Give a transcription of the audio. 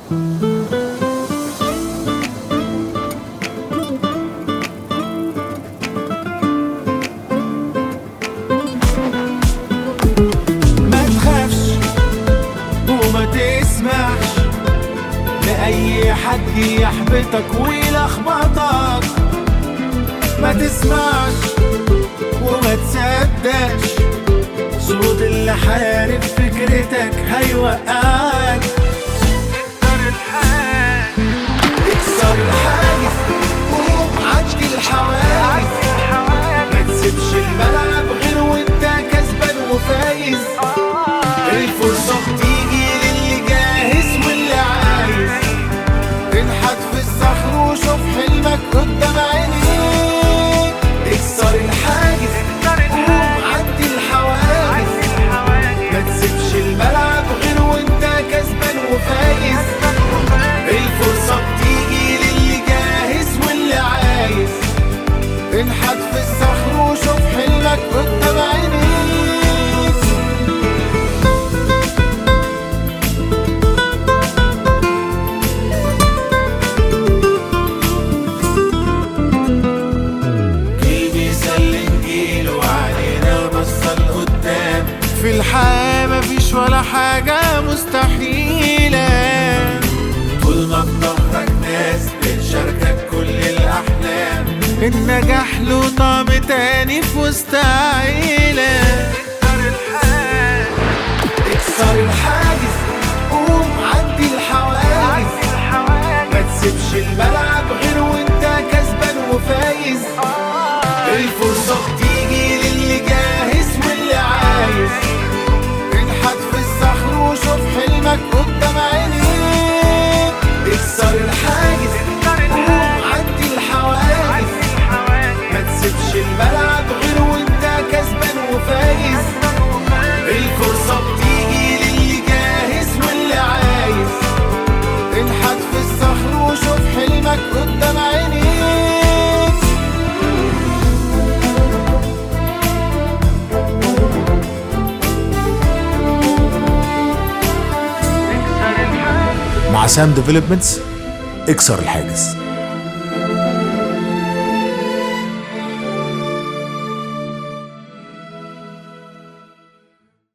ما تخافش وما تسمعش لأي حد يحبطك ويلخبطك ما تسمعش وما تصدقش صوت اللي حارب فكرتك هيوقعك اكسر الحاجز قوم عدي الحواجز ما تسيبش الملعب غير وانت كسبان وفايز الفرصة بتيجي للي جاهز واللي عايز انحت في الصخر وشوف حلمك قدام عينيك اكسر الحاجز قوم عدي الحواجز ما تسيبش الملعب غير وانت كسبان وفايز الفرصة بتيجي للي جاهز واللي عايز انحت في الصخر وشوف حلمك قدام عينيك جيل بيسلم جيل وعلينا بصة لقدام في الحياة مفيش ولا حاجة مستحيلة طول ما في ظهرك ناس بتشاركك كل الأحلام النجاح له طعم تاني في وسط عيلة اكسر الحاجز قوم عدي الحواجز ما تسيبش الملعب غير وانت كسبان وفايز الفرصة بتيجي للي جاهز واللي عايز انحت في الصخر وشوف حلمك قدام عينيك اكسر الحاجز قوم عدي الحواجز ما تسيبش الملعب غير وانت كسبان وفايز الفرصة بتيجي للي جاهز واللي عايز انحت في الصخر وشوف حلمك قدام عينيك مع سام ديفلوبمنتس اكسر الحاجز